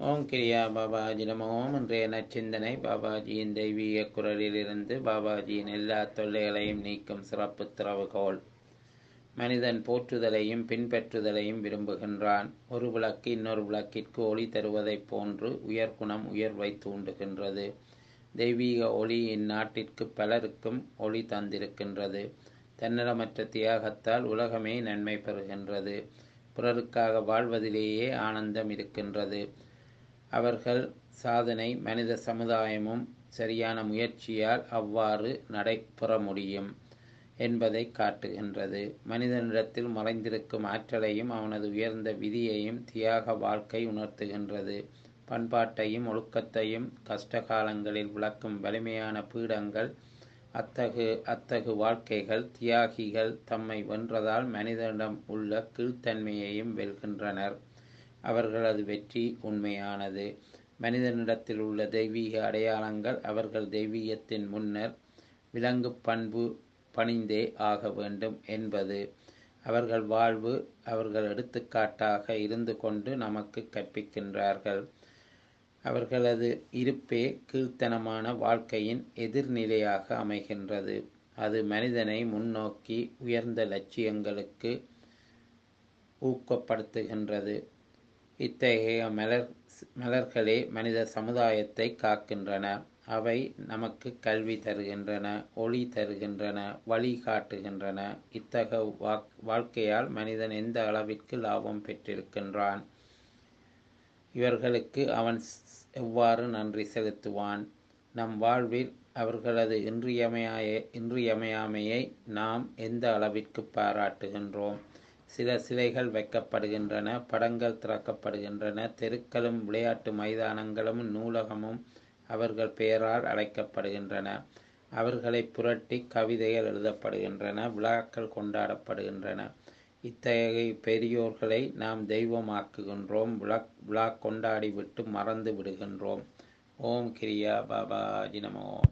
ஓம் கிரியா பாபாஜி நம ஓம் இன்றைய நச்சிந்தனை பாபாஜியின் தெய்வீக குரலிலிருந்து பாபாஜியின் எல்லா தொல்லைகளையும் நீக்கும் சிறப்பு திறவுகோல் மனிதன் போற்றுதலையும் பின்பற்றுதலையும் விரும்புகின்றான் ஒரு விளக்கு இன்னொரு விளக்கிற்கு ஒளி தருவதைப் போன்று உயர்குணம் உயர்வை தூண்டுகின்றது தெய்வீக ஒளி இந்நாட்டிற்கு பலருக்கும் ஒளி தந்திருக்கின்றது தன்னலமற்ற தியாகத்தால் உலகமே நன்மை பெறுகின்றது பிறருக்காக வாழ்வதிலேயே ஆனந்தம் இருக்கின்றது அவர்கள் சாதனை மனித சமுதாயமும் சரியான முயற்சியால் அவ்வாறு நடைபெற முடியும் என்பதை காட்டுகின்றது மனிதனிடத்தில் மறைந்திருக்கும் ஆற்றலையும் அவனது உயர்ந்த விதியையும் தியாக வாழ்க்கை உணர்த்துகின்றது பண்பாட்டையும் ஒழுக்கத்தையும் கஷ்ட காலங்களில் விளக்கும் வலிமையான பீடங்கள் அத்தகு அத்தகு வாழ்க்கைகள் தியாகிகள் தம்மை வென்றதால் மனிதனிடம் உள்ள கீழ்த்தன்மையையும் வெல்கின்றனர் அவர்களது வெற்றி உண்மையானது மனிதனிடத்தில் உள்ள தெய்வீக அடையாளங்கள் அவர்கள் தெய்வீகத்தின் முன்னர் விலங்கு பண்பு பணிந்தே ஆக வேண்டும் என்பது அவர்கள் வாழ்வு அவர்கள் எடுத்துக்காட்டாக இருந்து கொண்டு நமக்கு கற்பிக்கின்றார்கள் அவர்களது இருப்பே கீழ்த்தனமான வாழ்க்கையின் எதிர்நிலையாக அமைகின்றது அது மனிதனை முன்னோக்கி உயர்ந்த லட்சியங்களுக்கு ஊக்கப்படுத்துகின்றது இத்தகைய மலர் மலர்களே மனித சமுதாயத்தை காக்கின்றன அவை நமக்கு கல்வி தருகின்றன ஒளி தருகின்றன வழி காட்டுகின்றன இத்தகைய வாழ்க்கையால் மனிதன் எந்த அளவிற்கு லாபம் பெற்றிருக்கின்றான் இவர்களுக்கு அவன் எவ்வாறு நன்றி செலுத்துவான் நம் வாழ்வில் அவர்களது இன்றியமையாய இன்றியமையாமையை நாம் எந்த அளவிற்கு பாராட்டுகின்றோம் சில சிலைகள் வைக்கப்படுகின்றன படங்கள் திறக்கப்படுகின்றன தெருக்களும் விளையாட்டு மைதானங்களும் நூலகமும் அவர்கள் பெயரால் அழைக்கப்படுகின்றன அவர்களை புரட்டி கவிதைகள் எழுதப்படுகின்றன விழாக்கள் கொண்டாடப்படுகின்றன இத்தகைய பெரியோர்களை நாம் தெய்வமாக்குகின்றோம் விழா விழா கொண்டாடி விட்டு மறந்து விடுகின்றோம் ஓம் கிரியா பாபாஜி நமோ